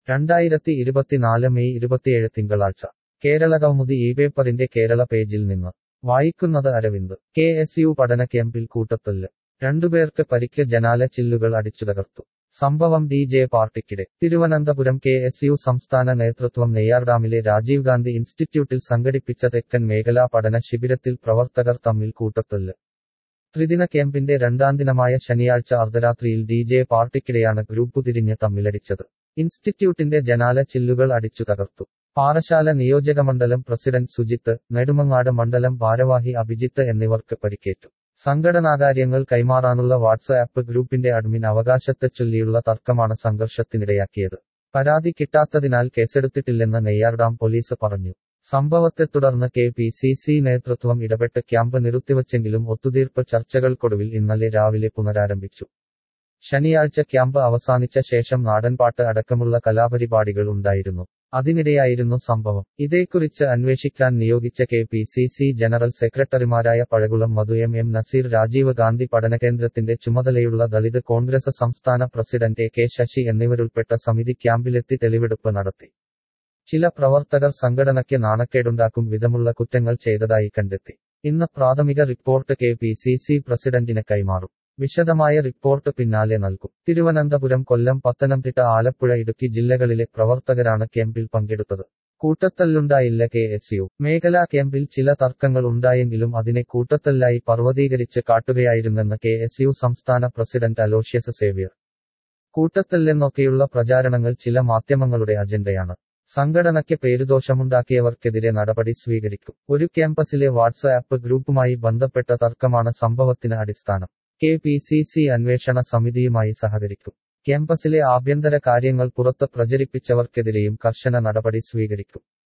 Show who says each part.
Speaker 1: രണ്ടായിരത്തി ഇരുപത്തിനാല് മെയ് ഇരുപത്തിയേഴ് തിങ്കളാഴ്ച കേരള കൗമുദി ഈ പേപ്പറിന്റെ കേരള പേജിൽ നിന്ന് വായിക്കുന്നത് അരവിന്ദ് കെ എസ് യു പഠന ക്യാമ്പിൽ കൂട്ടത്തല്ല് രണ്ടുപേർക്ക് പരിക്ക് ജനാല ചില്ലുകൾ അടിച്ചു തകർത്തു സംഭവം ഡി ജെ പാർട്ടിക്കിടെ തിരുവനന്തപുരം കെ എസ് യു സംസ്ഥാന നേതൃത്വം നെയ്യാർഡാമിലെ രാജീവ് ഗാന്ധി ഇൻസ്റ്റിറ്റ്യൂട്ടിൽ സംഘടിപ്പിച്ച തെക്കൻ മേഖലാ പഠന ശിബിരത്തിൽ പ്രവർത്തകർ തമ്മിൽ കൂട്ടത്തല്ല് ത്രിദിന ക്യാമ്പിന്റെ രണ്ടാം ദിനമായ ശനിയാഴ്ച അർദ്ധരാത്രിയിൽ ഡി ജെ പാർട്ടിക്കിടെയാണ് ഗ്രൂപ്പ് തിരിഞ്ഞ് തമ്മിലടിച്ചത് ഇൻസ്റ്റിറ്റ്യൂട്ടിന്റെ ജനാല ചില്ലുകൾ അടിച്ചു തകർത്തു പാറശാല നിയോജകമണ്ഡലം പ്രസിഡന്റ് സുജിത്ത് നെടുമങ്ങാട് മണ്ഡലം ഭാരവാഹി അഭിജിത്ത് എന്നിവർക്ക് പരിക്കേറ്റു സംഘടനാകാര്യങ്ങൾ കൈമാറാനുള്ള വാട്സ്ആപ്പ് ഗ്രൂപ്പിന്റെ അഡ്മിൻ അവകാശത്തെ ചൊല്ലിയുള്ള തർക്കമാണ് സംഘർഷത്തിനിടയാക്കിയത് പരാതി കിട്ടാത്തതിനാൽ കേസെടുത്തിട്ടില്ലെന്ന് നെയ്യാർഡാം പോലീസ് പറഞ്ഞു സംഭവത്തെ തുടർന്ന് കെ പി സി സി നേതൃത്വം ഇടപെട്ട് ക്യാമ്പ് നിർത്തിവച്ചെങ്കിലും ഒത്തുതീർപ്പ് ചർച്ചകൾക്കൊടുവിൽ ഇന്നലെ രാവിലെ പുനരാരംഭിച്ചു ശനിയാഴ്ച ക്യാമ്പ് അവസാനിച്ച ശേഷം നാടൻപാട്ട് അടക്കമുള്ള കലാപരിപാടികൾ ഉണ്ടായിരുന്നു അതിനിടെയായിരുന്നു സംഭവം ഇതേക്കുറിച്ച് അന്വേഷിക്കാൻ നിയോഗിച്ച K P C C general സെക്രട്ടറിമാരായ പഴകുളം മധു എം എം നസീർ രാജീവ് ഗാന്ധി പഠനകേന്ദ്രത്തിന്റെ ചുമതലയുള്ള ദളിത് കോൺഗ്രസ് സംസ്ഥാന പ്രസിഡന്റ് എ കെ ശശി എന്നിവരുൾപ്പെട്ട സമിതി ക്യാമ്പിലെത്തി തെളിവെടുപ്പ് നടത്തി ചില പ്രവർത്തകർ സംഘടനയ്ക്ക് നാണക്കേടുണ്ടാക്കും വിധമുള്ള കുറ്റങ്ങൾ ചെയ്തതായി കണ്ടെത്തി ഇന്ന് പ്രാഥമിക report K P C C പ്രസിഡന്റിന് കൈമാറും വിശദമായ റിപ്പോർട്ട് പിന്നാലെ നൽകും തിരുവനന്തപുരം കൊല്ലം പത്തനംതിട്ട ആലപ്പുഴ ഇടുക്കി ജില്ലകളിലെ പ്രവർത്തകരാണ് ക്യാമ്പിൽ പങ്കെടുത്തത് കൂട്ടത്തല്ലുണ്ടായില്ല കെ എസ് യു മേഖലാ ക്യാമ്പിൽ ചില തർക്കങ്ങൾ ഉണ്ടായെങ്കിലും അതിനെ കൂട്ടത്തല്ലായി പർവ്വതീകരിച്ച് കാട്ടുകയായിരുന്നെന്ന് കെ എസ് യു സംസ്ഥാന പ്രസിഡന്റ് അലോഷ്യസ് സേവ്യർ കൂട്ടത്തല്ലെന്നൊക്കെയുള്ള പ്രചാരണങ്ങൾ ചില മാധ്യമങ്ങളുടെ അജണ്ടയാണ് സംഘടനയ്ക്ക് പേരുദോഷമുണ്ടാക്കിയവർക്കെതിരെ നടപടി സ്വീകരിക്കും ഒരു ക്യാമ്പസിലെ വാട്സ്ആപ്പ് ഗ്രൂപ്പുമായി ബന്ധപ്പെട്ട തർക്കമാണ് സംഭവത്തിന് അടിസ്ഥാനം കെ പി സി സി അന്വേഷണ സമിതിയുമായി സഹകരിക്കും ക്യാമ്പസിലെ ആഭ്യന്തര കാര്യങ്ങൾ പുറത്ത് പ്രചരിപ്പിച്ചവർക്കെതിരെയും കർശന നടപടി സ്വീകരിക്കും